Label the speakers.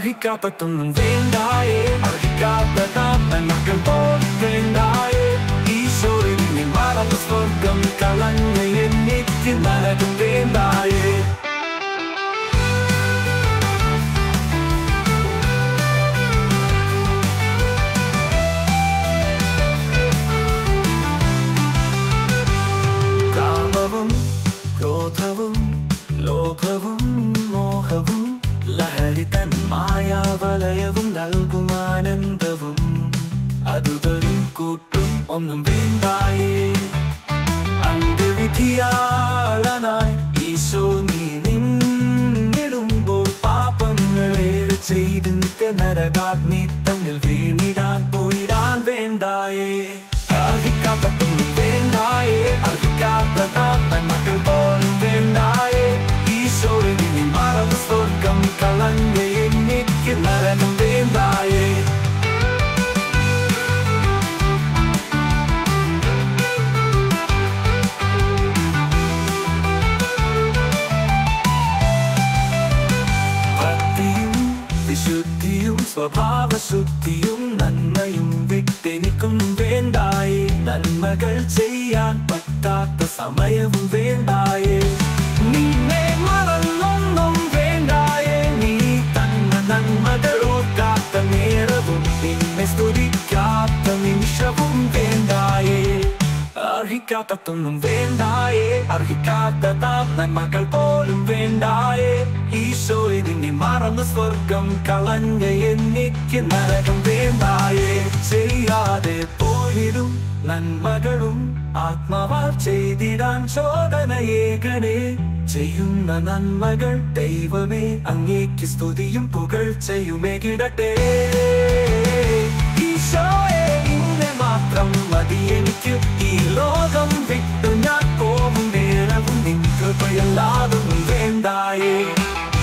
Speaker 1: അർഹിക്കാത്തൊന്നും വേണ്ടായേ അർഹിക്കാത്ത നന്മകൾ പോൽ വേണ്ടായേ ഈശോയിൽ നീ മറന്ന സ്വർഗം കളഞ്ഞ എനിക്ക് നരകം വേണ്ടായേ കാമവും ക്രോധവും ലോഭവും മോഹവും ലഹരി തൻ മായാവലയവും നൽകും ആനന്ദവും അതുതരും കൂട്ടും ഒന്നും വേണ്ടായേ അന്ത്യവിധിയാളനായി ഈശോ നീ നിന്നിടുമ്പോൾ പാപങ്ങളേറെ ചെയ്ത് നിത്യ നരകാഗ്നി തന്നിൽ വീണിടാൻ പോയിടാൻ വേണ്ടായേ അർഹിക്കാത്തൊന്നും വേണ്ടായേ അർഹിക്കാത്ത നന്മകൾ പോലും വേണ്ടായേ ഈശോയിൽ നീ മറന്ന സ്വർഗം കളഞ്ഞ എനിക്ക് നരകം വേണ്ടായേ ഭക്തിയും വിശുദ്ധിയും സ്വഭാവശുദ്ധിയും നന്മയും വിട്ടെനിക്കും വേണ്ടായേ നന്മകൾ ചെയ്യാൻ പറ്റാത്ത സമയവും വേണ്ടായേ നിന്നെ മറന്നൊന്നും വേണ്ടായേ നീ തന്ന നന്മകൾ ഓർക്കാത്ത നേരവും നിന്നെ സ്തുതിക്കാത്ത നിമിഷവും വേണ്ടായേ അർഹിക്കാത്തൊന്നും വേണ്ടായേ അർഹിക്കാത്ത നന്മകൾ പോലും വേണ്ടായേ ഈശോയെ നിന്നെ മറന്ന സ്വർഗം കളഞ്ഞ എനിക്ക് നരകം വേണ്ടായേ ചെയ്യാതെ പോയിരും നന്മകളും ആത്മാവാൽ ചെയ്തിടാൻ ചോദനയേകണേ ചെയ്യുന്ന നന്മകൾ ദൈവമേ അങ്ങേക്ക് സ്തുതിയും പുകഴ്ചയുമേ കിടട്ടെ ഈശോയെ നിന്നെ മാത്രം മതി എനിക്ക് ഈ ലോകം വിട്ടു ഞാൻ പോകും നേരവും നിൻ കൃപയല്ലാതും വേണ്ടായേ